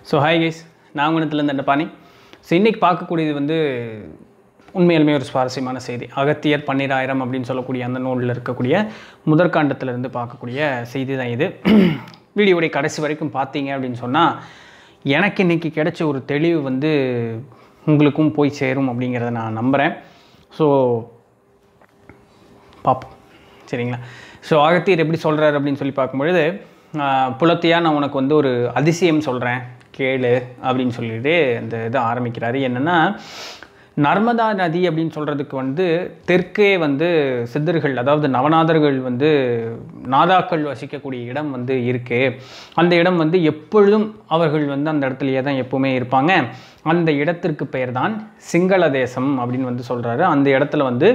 so hi guys நாங்குணத்துலேருந்து அந்த பாணி so இன்றைக்கி பார்க்கக்கூடியது வந்து உண்மையிலுமே ஒரு சுவாரஸ்யமான செய்தி அகத்தியர் பன்னிராயிரம் அப்படின்னு சொல்லக்கூடிய அந்த நூலில் இருக்கக்கூடிய முதற்காண்டத்திலிருந்து பார்க்கக்கூடிய செய்தி தான் இது வீடியோடைய கடைசி வரைக்கும் பார்த்தீங்க அப்படின்னு சொன்னால் எனக்கு இன்றைக்கி கிடைச்ச ஒரு தெளிவு வந்து உங்களுக்கும் போய் சேரும் அப்படிங்கிறத நான் நம்புகிறேன் ஸோ பார்ப்போம் சரிங்களா ஸோ அகத்தியர் எப்படி சொல்கிறார் அப்படின்னு சொல்லி பார்க்கும்பொழுது ஆஹ், புலத்தியா நான் உனக்கு வந்து ஒரு அதிசயம் சொல்கிறேன் கேளு அப்படின்னு சொல்லிட்டு அந்த இதை ஆரம்பிக்கிறாரு என்னென்னா நர்மதா நதி அப்படின்னு சொல்கிறதுக்கு வந்து தெற்கே வந்து சித்தர்கள் அதாவது நவநாதர்கள் வந்து நாதாக்கள் வசிக்கக்கூடிய இடம் வந்து இருக்குது அந்த இடம் வந்து எப்பொழுதும் அவர்கள் வந்து அந்த இடத்துலையே தான் எப்பவுமே இருப்பாங்க அந்த இடத்திற்கு பெயர் தான் சிங்கள தேசம் அப்படின்னு வந்து சொல்கிறாரு அந்த இடத்துல வந்து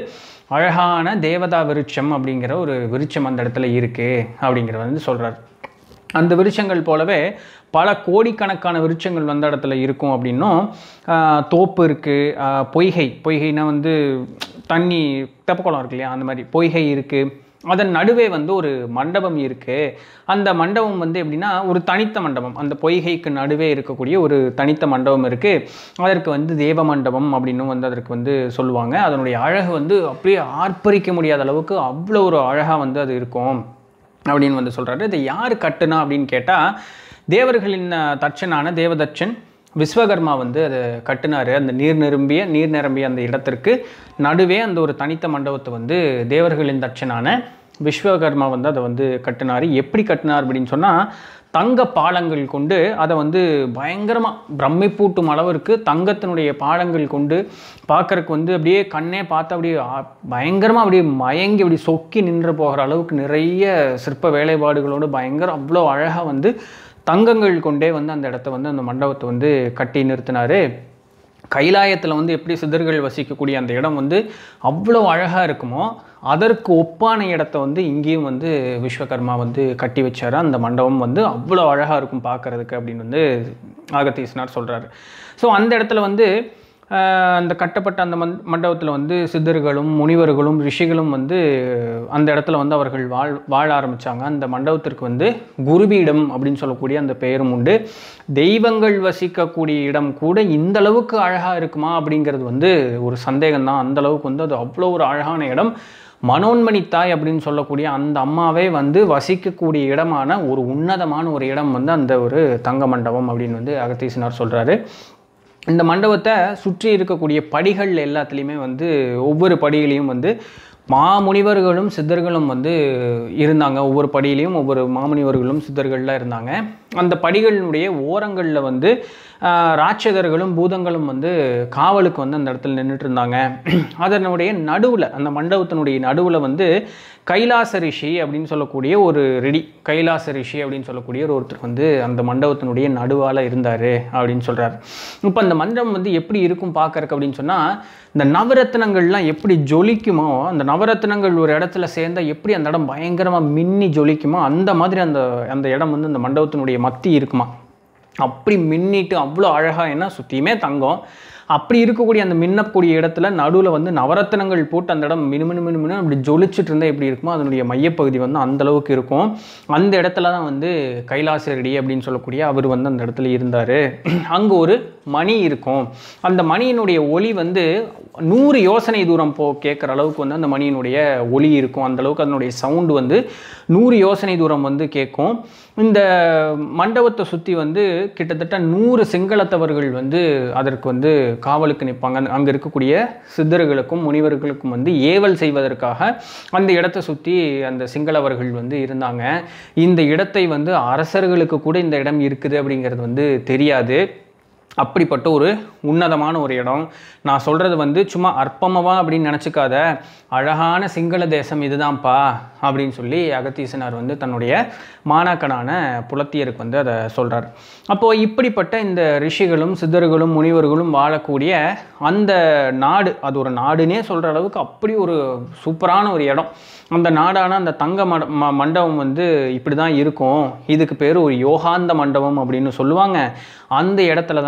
அழகான தேவதா விருட்சம் அப்படிங்கிற ஒரு விருட்சம் அந்த இடத்துல இருக்குது அப்படிங்கிற வந்து சொல்கிறார் அந்த விருட்சங்கள் போலவே பல கோடிக்கணக்கான விருட்சங்கள் வந்த இடத்துல இருக்கும் அப்படின்னும் ஆஹ், தோப்பு இருக்குது பொய்கை பொய்கைனா வந்து தண்ணி தெப்பக்குளம் இருக்கு இல்லையா அந்த மாதிரி பொய்கை இருக்குது அதன் நடுவே வந்து ஒரு மண்டபம் இருக்குது அந்த மண்டபம் வந்து எப்படின்னா ஒரு தனித்த மண்டபம் அந்த பொய்கைக்கு நடுவே இருக்கக்கூடிய ஒரு தனித்த மண்டபம் இருக்குது அதற்கு வந்து தேவ மண்டபம் அப்படின்னும் வந்து அதற்கு வந்து சொல்லுவாங்க அதனுடைய அழகு வந்து அப்படியே ஆர்ப்பரிக்க முடியாத அளவுக்கு அவ்வளோ ஒரு அழகாக வந்து அது இருக்கும் அப்படின்னு வந்து சொல்கிறாரு இதை யார் கட்டுனா அப்படின்னு கேட்டால் தேவர்களின் அஹ், தட்சனான தேவதட்சன் விஸ்வகர்மா வந்து அதை கட்டினார் அந்த நீர் நிரம்பிய நீர் நிரம்பிய அந்த இடத்திற்கு நடுவே அந்த ஒரு தனித்த மண்டபத்தை வந்து தேவர்களின் தட்சனான விஸ்வகர்மா வந்து அதை வந்து கட்டினார் எப்படி கட்டினார் அப்படின்னு சொன்னால் தங்க பாலங்கள் கொண்டு அதை வந்து பயங்கரமாக பிரமிப்பூட்டும் அளவிற்கு தங்கத்தினுடைய பாலங்கள் கொண்டு பார்க்கறதுக்கு வந்து அப்படியே கண்ணே பார்த்து அப்படியே பயங்கரமாக அப்படியே மயங்கி அப்படி சொக்கி நின்று போகிற அளவுக்கு நிறைய சிற்ப வேலைப்பாடுகளோடு பயங்கர அவ்வளோ அழகாக வந்து தங்கங்கள் கொண்டே வந்து அந்த இடத்த வந்து அந்த மண்டபத்தை வந்து கட்டி நிறுத்தினாரு கைலாயத்தில் வந்து எப்படி சித்தர்கள் வசிக்கக்கூடிய அந்த இடம் வந்து அவ்வளோ அழகாக இருக்குமோ அதற்கு ஒப்பான இடத்த வந்து இங்கேயும் வந்து விஸ்வகர்மா வந்து கட்டி வச்சாரு அந்த மண்டபம் வந்து அவ்வளோ அழகாக இருக்கும் பார்க்கறதுக்கு அப்படின்னு வந்து ஆகத்தீஸ்னார் சொல்கிறாரு ஸோ அந்த இடத்துல வந்து ஆஹ், அந்த கட்டப்பட்ட அந்த மண் மண்டபத்தில் வந்து சித்தர்களும் முனிவர்களும் ரிஷிகளும் வந்து அந்த இடத்துல வந்து அவர்கள் வாழ் வாழ ஆரம்பித்தாங்க அந்த மண்டபத்திற்கு வந்து குருபீடம் அப்படின்னு சொல்லக்கூடிய அந்த பெயரும் உண்டு தெய்வங்கள் வசிக்கக்கூடிய இடம் கூட இந்த அளவுக்கு அழகாக இருக்குமா அப்படிங்கிறது வந்து ஒரு சந்தேகம் தான் அந்த அளவுக்கு வந்து அது அவ்வளோ ஒரு அழகான இடம் மனோன்மணி தாய் அப்படின்னு சொல்லக்கூடிய அந்த அம்மாவே வந்து வசிக்கக்கூடிய இடமான ஒரு உன்னதமான ஒரு இடம் வந்து அந்த ஒரு தங்க மண்டபம் அப்படின்னு வந்து அகத்தீசனார் சொல்கிறாரு இந்த மண்டபத்தை சுற்றி இருக்கக்கூடிய படிகள் எல்லாத்துலேயுமே வந்து ஒவ்வொரு படியிலையும் வந்து மாமுனிவர்களும் சித்தர்களும் வந்து இருந்தாங்க ஒவ்வொரு படியிலையும் ஒவ்வொரு மாமுனிவர்களும் சித்தர்கள்லாம் இருந்தாங்க அந்த படிகளினுடைய ஓரங்களில் வந்து ஆஹ், ராட்சதர்களும் பூதங்களும் வந்து காவலுக்கு வந்து அந்த இடத்துல நின்றுட்டு இருந்தாங்க அதனுடைய நடுவில் அந்த மண்டபத்தினுடைய நடுவில் வந்து கைலாச ரிஷி அப்படின்னு சொல்லக்கூடிய ஒரு ரெடி கைலாச ரிஷி அப்படின்னு சொல்லக்கூடிய ஒரு ஒருத்தர் வந்து அந்த மண்டபத்தினுடைய நடுவால் இருந்தார் அப்படின்னு சொல்கிறார் இப்போ அந்த மண்டபம் வந்து எப்படி இருக்கும் பார்க்கறக்கு அப்படின்னு சொன்னால் இந்த நவரத்னங்கள்லாம் எப்படி ஜொலிக்குமோ அந்த நவரத்னங்கள் ஒரு இடத்துல சேர்ந்தா எப்படி அந்த இடம் பயங்கரமாக மின்னி ஜொலிக்குமோ அந்த மாதிரி அந்த அந்த இடம் வந்து அந்த மண்டபத்தினுடைய மத்தி இருக்குமா அப்படி மின்னிட்டு அவ்வளோ அழகாக ஏன்னா சுற்றியுமே தங்கம் அப்படி இருக்கக்கூடிய அந்த மின்னக்கூடிய இடத்துல நடுவில் வந்து நவரத்தினங்கள் போட்டு அந்த இடம் மினுமினு மினுமினு அப்படி ஜொலிச்சுட்டு இருந்தால் எப்படி இருக்குமோ அதனுடைய மையப்பகுதி வந்து அந்த அளவுக்கு இருக்கும் அந்த இடத்துல தான் வந்து கைலாசரடி அப்படின்னு சொல்லக்கூடிய அவர் வந்து அந்த இடத்துல இருந்தார் அங்கே ஒரு மணி இருக்கும் அந்த மணியினுடைய ஒளி வந்து நூறு யோசனை தூரம் போ கேட்குற அளவுக்கு வந்து அந்த மணியினுடைய ஒளி இருக்கும் அந்த அளவுக்கு அதனுடைய சவுண்டு வந்து நூறு யோசனை தூரம் வந்து கேட்கும் இந்த மண்டபத்தை சுற்றி வந்து கிட்டத்தட்ட நூறு சிங்களத்தவர்கள் வந்து அதற்கு வந்து காவலுக்கு நிற்பாங்க அங்கே இருக்கக்கூடிய சித்தர்களுக்கும் முனிவர்களுக்கும் வந்து ஏவல் செய்வதற்காக அந்த இடத்தை சுற்றி அந்த சிங்களவர்கள் வந்து இருந்தாங்க இந்த இடத்தை வந்து அரசர்களுக்கு கூட இந்த இடம் இருக்குது அப்படிங்கிறது வந்து தெரியாது அப்படிப்பட்ட ஒரு உன்னதமான ஒரு இடம் நான் சொல்கிறது வந்து சும்மா அற்பமவா அப்படின்னு நினச்சிக்காத அழகான சிங்கள தேசம் இதுதான்ப்பா அப்படின்னு சொல்லி அகத்தீசனார் வந்து தன்னுடைய மாணாக்கனான புலத்தியருக்கு வந்து அதை சொல்கிறார் அப்போது இப்படிப்பட்ட இந்த ரிஷிகளும் சித்தர்களும் முனிவர்களும் வாழக்கூடிய அந்த நாடு அது ஒரு நாடுனே சொல்கிற அளவுக்கு அப்படி ஒரு சூப்பரான ஒரு இடம் அந்த நாடான அந்த தங்க மட ம- மண்டபம் வந்து இப்படி தான் இருக்கும் இதுக்கு பேர் ஒரு யோகாந்த மண்டபம் அப்படின்னு சொல்லுவாங்க அந்த இடத்துல தான்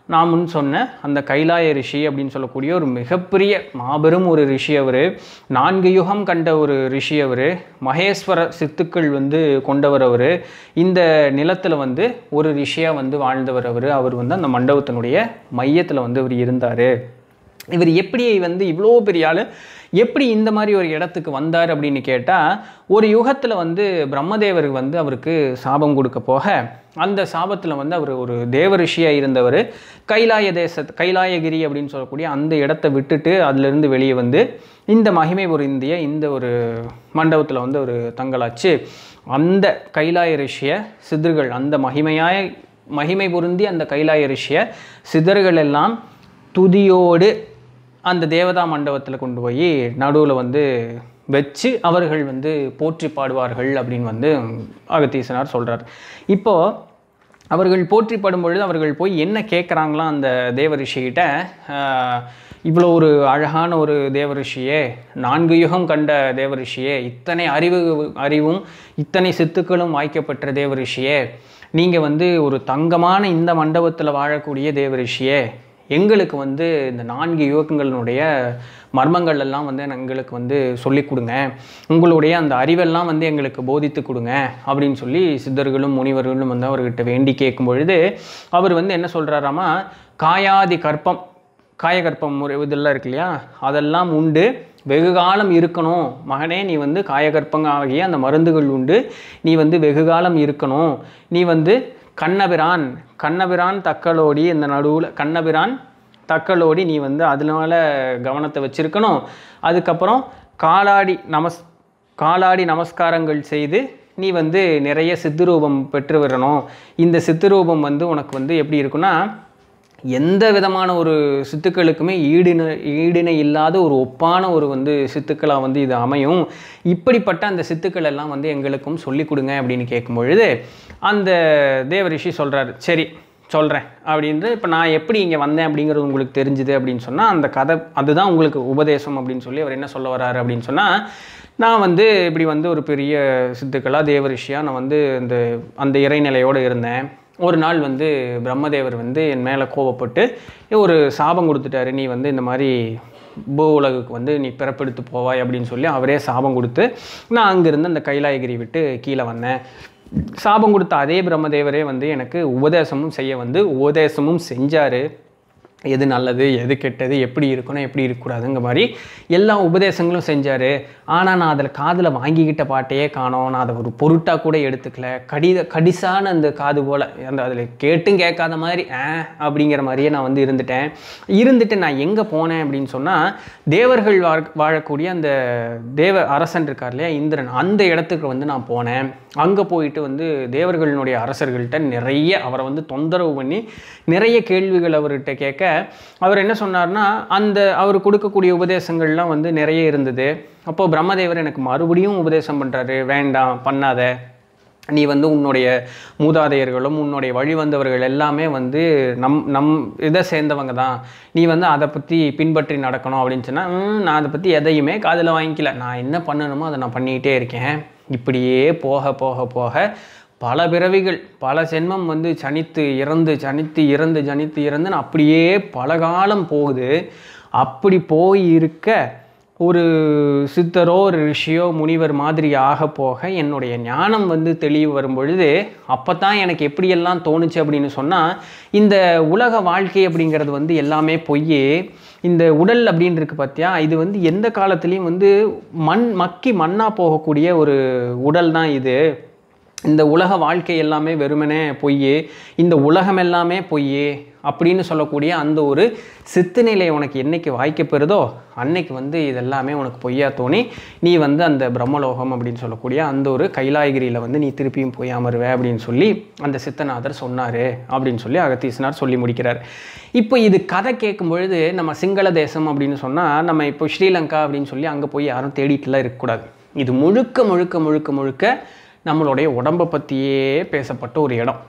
நான் முன் சொன்ன அந்த கைலாய ரிஷி அப்படின்னு சொல்லக்கூடிய ஒரு மிகப்பெரிய மாபெரும் ஒரு ரிஷி அவர் நான்கு யுகம் கண்ட ஒரு ரிஷி அவர் மகேஸ்வர சித்துக்கள் வந்து கொண்டவர் அவர் இந்த நிலத்தில் வந்து ஒரு ரிஷியாக வந்து வாழ்ந்தவர் அவர் அவர் வந்து அந்த மண்டபத்தினுடைய மையத்தில் வந்து அவர் இருந்தார் இவர் எப்படி வந்து இவ்வளோ பெரிய ஆள் எப்படி இந்த மாதிரி ஒரு இடத்துக்கு வந்தார் அப்படின்னு கேட்டால் ஒரு யுகத்தில் வந்து பிரம்மதேவர் வந்து அவருக்கு சாபம் கொடுக்க போக அந்த சாபத்தில் வந்து அவர் ஒரு தேவ ரிஷியாக இருந்தவர் கைலாய தேச கைலாயகிரி அப்படின்னு சொல்லக்கூடிய அந்த இடத்த விட்டுட்டு அதிலிருந்து வெளியே வந்து இந்த மகிமை பொருந்திய இந்த ஒரு மண்டபத்தில் வந்து ஒரு தங்கலாச்சு அந்த கைலாய ரிஷிய சிதர்கள் அந்த மகிமையாய மகிமை பொருந்திய அந்த கைலாய ரிஷிய சிதர்கள் எல்லாம் துதியோடு அந்த தேவதா மண்டபத்தில் கொண்டு போய் நடுவில் வந்து வச்சு அவர்கள் வந்து போற்றி பாடுவார்கள் அப்படின்னு வந்து அகத்தீசனார் சொல்கிறார் இப்போது அவர்கள் போற்றி பாடும் பொழுது அவர்கள் போய் என்ன கேட்குறாங்களாம் அந்த தேவ ரிஷிகிட்ட ஆஹ், இவ்வளோ ஒரு அழகான ஒரு தேவ ரிஷியே நான்கு யுகம் கண்ட தேவ ரிஷியே இத்தனை அறிவு அறிவும் இத்தனை சித்துக்களும் வாய்க்கப்பெற்ற தேவ ரிஷியே நீங்கள் வந்து ஒரு தங்கமான இந்த மண்டபத்தில் வாழக்கூடிய தேவ ரிஷியே எங்களுக்கு வந்து இந்த நான்கு யுவகங்களினுடைய மர்மங்கள் எல்லாம் வந்து எங்களுக்கு வந்து சொல்லிக் கொடுங்க உங்களுடைய அந்த அறிவெல்லாம் வந்து எங்களுக்கு போதித்து கொடுங்க அப்படின்னு சொல்லி சித்தர்களும் முனிவர்களும் வந்து அவர்கிட்ட வேண்டி கேட்கும் பொழுது அவர் வந்து என்ன சொல்கிறாராமா காயாதி கற்பம் காயகற்பம் முறை இதெல்லாம் இருக்கு இல்லையா அதெல்லாம் உண்டு வெகு காலம் இருக்கணும் மகனே நீ வந்து காயகற்பங்க ஆகிய அந்த மருந்துகள் உண்டு நீ வந்து வெகு காலம் இருக்கணும் நீ வந்து கண்ணபிரான் கண்ணபிரான் தக்களோடி இந்த நடுவில் கண்ணபிரான் தக்களோடி நீ வந்து அதனால கவனத்தை வச்சிருக்கணும் அதுக்கப்புறம் காலாடி நமஸ் காலாடி நமஸ்காரங்கள் செய்து நீ வந்து நிறைய சித்துரூபம் பெற்று வரணும் இந்த சித்துரூபம் வந்து உனக்கு வந்து எப்படி இருக்குன்னா எந்த விதமான ஒரு சித்துக்களுக்குமே ஈடின ஈடிணை இல்லாத ஒரு ஒப்பான ஒரு வந்து சித்துக்களாக வந்து இது அமையும் இப்படிப்பட்ட அந்த சித்துக்கள் எல்லாம் வந்து எங்களுக்கும் சொல்லிக் கொடுங்க அப்படின்னு கேட்கும் பொழுது அந்த தேவரிஷி சொல்கிறாரு சரி சொல்கிறேன் அப்படின்ட்டு இப்போ நான் எப்படி இங்கே வந்தேன் அப்படிங்கிறது உங்களுக்கு தெரிஞ்சுது அப்படின்னு சொன்னால் அந்த கதை அதுதான் உங்களுக்கு உபதேசம் அப்படின்னு சொல்லி அவர் என்ன சொல்ல வராரு அப்படின்னு சொன்னால் நான் வந்து இப்படி வந்து ஒரு பெரிய சித்துக்களாக தேவரிஷியாக நான் வந்து இந்த அந்த இறைநிலையோடு இருந்தேன் ஒரு நாள் வந்து பிரம்மதேவர் வந்து என் மேலே கோவப்பட்டு ஒரு சாபம் கொடுத்துட்டாரு நீ வந்து இந்த மாதிரி பூ உலகுக்கு வந்து நீ பிறப்பெடுத்து போவாய் அப்படின்னு சொல்லி அவரே சாபம் கொடுத்து நான் அங்கேருந்து அந்த கைலாயகிரி விட்டு கீழே வந்தேன் சாபம் கொடுத்த அதே பிரம்மதேவரே வந்து எனக்கு உபதேசமும் செய்ய வந்து உபதேசமும் செஞ்சார் எது நல்லது எது கெட்டது எப்படி இருக்கணும் எப்படி இருக்கக்கூடாதுங்க மாதிரி எல்லா உபதேசங்களும் செஞ்சார் ஆனால் நான் அதில் காதில் வாங்கிக்கிட்ட பாட்டையே காணோம் நான் அதை ஒரு பொருட்டாக கூட எடுத்துக்கல கடித கடிசான அந்த காது போல் அந்த அதில் கேட்டும் கேட்காத மாதிரி ஆ அப்படிங்கிற மாதிரியே நான் வந்து இருந்துட்டேன் இருந்துட்டு நான் எங்கே போனேன் அப்படின்னு சொன்னால் தேவர்கள் வாழ வாழக்கூடிய அந்த தேவ அரசன் இருக்கார் இல்லையா இந்திரன் அந்த இடத்துக்கு வந்து நான் போனேன் அங்கே போயிட்டு வந்து தேவர்களினுடைய அரசர்கள்ட்ட நிறைய அவரை வந்து தொந்தரவு பண்ணி நிறைய கேள்விகள் அவர்கிட்ட கேட்க அவர் என்ன சொன்னார்னா அந்த அவர் கொடுக்கக்கூடிய உபதேசங்கள்லாம் வந்து நிறைய இருந்தது அப்போது பிரம்மதேவர் எனக்கு மறுபடியும் உபதேசம் பண்ணுறாரு வேண்டாம் பண்ணாத நீ வந்து உன்னுடைய மூதாதையர்களும் உன்னுடைய வழி வந்தவர்கள் எல்லாமே வந்து நம் நம் இதை சேர்ந்தவங்க தான் நீ வந்து அதை பற்றி பின்பற்றி நடக்கணும் அப்படின்னு சொன்னால் "ம், நான் அதை பற்றி எதையுமே காதில் வாங்கிக்கல நான் என்ன பண்ணணுமோ அதை நான் பண்ணிக்கிட்டே இருக்கேன் இப்படியே போக போக போக பல பிறவிகள் பல ஜென்மம் வந்து சனித்து இறந்து சனித்து இறந்து ஜனித்து இறந்துன்னு அப்படியே பல காலம் போகுது அப்படி போய் இருக்க ஒரு சித்தரோ ஒரு ரிஷியோ முனிவர் மாதிரி ஆக போக என்னுடைய ஞானம் வந்து தெளிவு வரும் பொழுது அப்போ தான் எனக்கு எப்படியெல்லாம் தோணுச்சு அப்படின்னு சொன்னால் இந்த உலக வாழ்க்கை அப்படிங்கிறது வந்து எல்லாமே பொய் இந்த உடல் அப்படின்னு இருக்கு பார்த்தியா இது வந்து எந்த காலத்துலேயும் வந்து மண் மக்கி மண்ணாக போகக்கூடிய ஒரு உடல் தான் இது இந்த உலக வாழ்க்கை எல்லாமே வெறுமனே பொய் இந்த உலகம் எல்லாமே பொய் அப்படின்னு சொல்லக்கூடிய அந்த ஒரு சித்து நிலை உனக்கு என்னைக்கு வாய்க்கப்பெறுதோ அன்னைக்கு வந்து இதெல்லாமே உனக்கு பொய்யா தோணி நீ வந்து அந்த பிரம்மலோகம் அப்படின்னு சொல்லக்கூடிய அந்த ஒரு கைலாயகிரியில் வந்து நீ திருப்பியும் போய் அமருவ அப்படின்னு சொல்லி அந்த சித்தநாதர் சொன்னார் அப்படின்னு சொல்லி அகத்தீசனார் சொல்லி முடிக்கிறார் இப்போ இது கதை கேட்கும் பொழுது நம்ம சிங்கள தேசம் அப்படின்னு சொன்னால் நம்ம இப்போ ஸ்ரீலங்கா அப்படின்னு சொல்லி அங்கே போய் யாரும் தேடிட்டுலாம் இருக்கக்கூடாது இது முழுக்க முழுக்க முழுக்க முழுக்க நம்மளுடைய உடம்பை பற்றியே பேசப்பட்ட ஒரு இடம்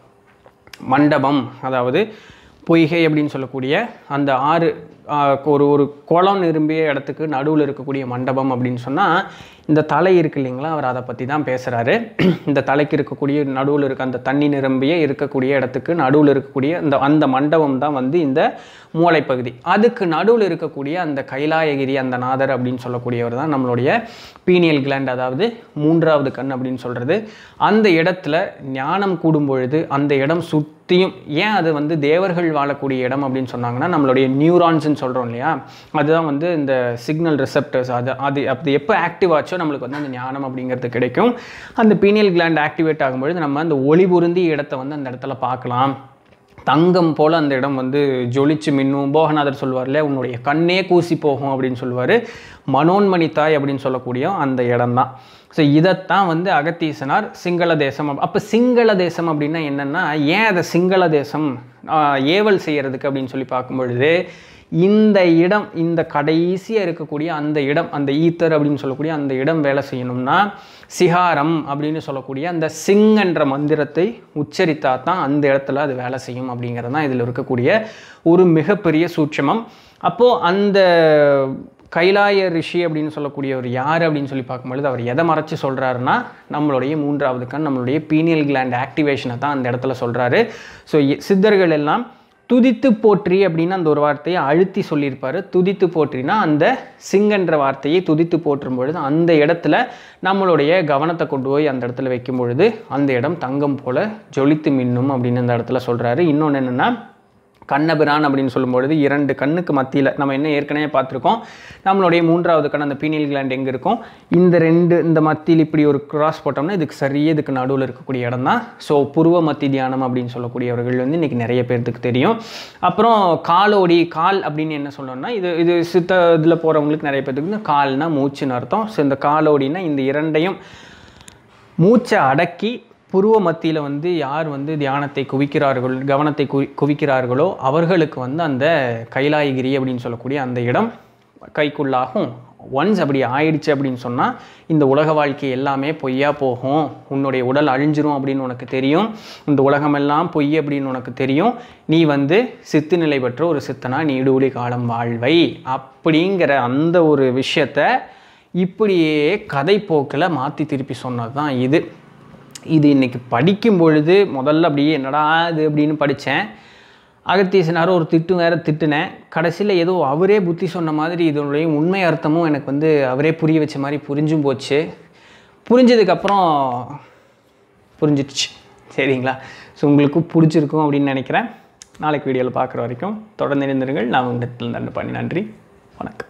மண்டபம் அதாவது பொய்கை அப்படின்னு சொல்லக்கூடிய அந்த ஆறு ஆ, ஒரு ஒரு குளம் நிரம்பிய இடத்துக்கு நடுவில் இருக்கக்கூடிய மண்டபம் அப்படின்னு சொன்னால் இந்த தலை இருக்கு இல்லைங்களா அவர் அதை பற்றி தான் பேசுகிறாரு இந்த தலைக்கு இருக்கக்கூடிய நடுவில் இருக்க அந்த தண்ணி நிரம்பிய இருக்கக்கூடிய இடத்துக்கு நடுவில் இருக்கக்கூடிய இந்த அந்த மண்டபம் தான் வந்து இந்த மூளைப்பகுதி அதுக்கு நடுவில் இருக்கக்கூடிய அந்த கைலாயகிரி அந்த நாதர் அப்படின்னு சொல்லக்கூடியவர் தான் நம்மளுடைய பீனியல் கிளாண்ட் அதாவது மூன்றாவது கண் அப்படின்னு சொல்கிறது அந்த இடத்துல ஞானம் கூடும் பொழுது அந்த இடம் சுற்றியும் ஏன் அது வந்து தேவர்கள் வாழக்கூடிய இடம் அப்படின்னு சொன்னாங்கன்னா நம்மளுடைய நியூரான்ஸ்னு சொல்கிறோம் இல்லையா அதுதான் வந்து இந்த சிக்னல் ரிசெப்டர்ஸ் அது அது அது எப்போ ஆக்டிவ் ஆச்சோ நம்மளுக்கு வந்து அந்த ஞானம் அப்படிங்கிறது கிடைக்கும் அந்த பீனியல் கிளாண்ட் ஆக்டிவேட் ஆகும்பொழுது நம்ம அந்த ஒளி பொருந்திய இடத்த வந்து அந்த இடத்துல பார்க்கலாம் தங்கம் போல் அந்த இடம் வந்து ஜொலிச்சு மின்னும் போகநாதர் சொல்லுவார்ல உன்னுடைய கண்ணே கூசி போகும் அப்படின்னு சொல்லுவார் மனோன்மணி தாய் அப்படின்னு சொல்லக்கூடிய அந்த இடம்தான் ஸோ இதைத்தான் வந்து அகத்தீசனார் சிங்கள தேசம் அப்போ சிங்கள தேசம் அப்படின்னா என்னென்னா ஏன் அதை சிங்கள தேசம் ஆஹ், ஏவல் செய்கிறதுக்கு அப்படின்னு சொல்லி பார்க்கும் பொழுது இந்த இடம் இந்த கடைசியாக இருக்கக்கூடிய அந்த இடம் அந்த ஈத்தர் அப்படின்னு சொல்லக்கூடிய அந்த இடம் வேலை செய்யணும்னா சிகாரம் அப்படின்னு சொல்லக்கூடிய அந்த சிங் என்ற மந்திரத்தை உச்சரித்தா தான் அந்த இடத்துல அது வேலை செய்யும் அப்படிங்கிறது தான் இதில் இருக்கக்கூடிய ஒரு மிகப்பெரிய சூட்சமம் அப்போது அந்த கைலாய ரிஷி அப்படின்னு சொல்லக்கூடியவர் யார் அப்படின்னு சொல்லி பார்க்கும்பொழுது அவர் எதை மறைச்சு சொல்கிறாருன்னா நம்மளுடைய மூன்றாவது கண் நம்மளுடைய பீனியல் கிளாண்ட் ஆக்டிவேஷனை தான் அந்த இடத்துல சொல்கிறாரு ஸோ சித்தர்கள் எல்லாம் துதித்து போற்றி அப்படின்னு அந்த ஒரு வார்த்தையை அழுத்தி சொல்லியிருப்பாரு துதித்து போற்றினா அந்த சிங்கன்ற வார்த்தையை துதித்து போற்றும் பொழுது அந்த இடத்துல நம்மளுடைய கவனத்தை கொண்டு போய் அந்த இடத்துல வைக்கும் பொழுது அந்த இடம் தங்கம் போல ஜொலித்து மின்னும் அப்படின்னு அந்த இடத்துல சொல்கிறாரு இன்னொன்று என்னென்னா கண்ணபிரான் அப்படின்னு சொல்லும்பொழுது இரண்டு கண்ணுக்கு மத்தியில் நம்ம என்ன ஏற்கனவே பார்த்துருக்கோம் நம்மளுடைய மூன்றாவது கண் அந்த பீனியல் கிளாண்ட் எங்கே இருக்கும் இந்த ரெண்டு இந்த மத்தியில் இப்படி ஒரு கிராஸ் போட்டோம்னா இதுக்கு சரியே இதுக்கு நடுவில் இருக்கக்கூடிய இடம் தான் ஸோ புருவ மத்தி தியானம் அப்படின்னு சொல்லக்கூடியவர்கள் வந்து இன்றைக்கி நிறைய பேர்த்துக்கு தெரியும் அப்புறம் காலோடி கால் அப்படின்னு என்ன சொல்லணும்னா இது இது சித்த இதில் போகிறவங்களுக்கு நிறைய பேர்த்துக்கு வந்து கால்னா மூச்சுன்னு அர்த்தம் ஸோ இந்த காலோடினா இந்த இரண்டையும் மூச்சை அடக்கி புருவ மத்தியில் வந்து யார் வந்து தியானத்தை குவிக்கிறார்கள் கவனத்தை குவி குவிக்கிறார்களோ அவர்களுக்கு வந்து அந்த கைலாயகிரி அப்படின்னு சொல்லக்கூடிய அந்த இடம் கைக்குள்ளாகும் ஒன்ஸ் அப்படி ஆயிடுச்சு அப்படின்னு சொன்னால் இந்த உலக வாழ்க்கை எல்லாமே பொய்யா போகும் உன்னுடைய உடல் அழிஞ்சிரும் அப்படின்னு உனக்கு தெரியும் இந்த உலகமெல்லாம் பொய் அப்படின்னு உனக்கு தெரியும் நீ வந்து சித்து நிலை பெற்ற ஒரு சித்தனா நீடூழி காலம் வாழ்வை அப்படிங்கிற அந்த ஒரு விஷயத்த இப்படியே கதை போக்கில் மாற்றி திருப்பி சொன்னது தான் இது இது இன்னைக்கு படிக்கும் பொழுது முதல்ல அப்படியே என்னடா இது அப்படின்னு படித்தேன் அகத்தீசனாரும் ஒரு திட்டு வேற திட்டுனேன் கடைசியில் ஏதோ அவரே புத்தி சொன்ன மாதிரி இதனுடைய உண்மை அர்த்தமும் எனக்கு வந்து அவரே புரிய வச்ச மாதிரி புரிஞ்சும் போச்சு புரிஞ்சதுக்கப்புறம் புரிஞ்சிடுச்சு சரிங்களா ஸோ உங்களுக்கு பிடிச்சிருக்கும் அப்படின்னு நினைக்கிறேன் நாளைக்கு வீடியோவில் பார்க்குற வரைக்கும் தொடர்ந்து இணைந்திருங்கள் நான் உங்கள் நன்றி நன்றி வணக்கம்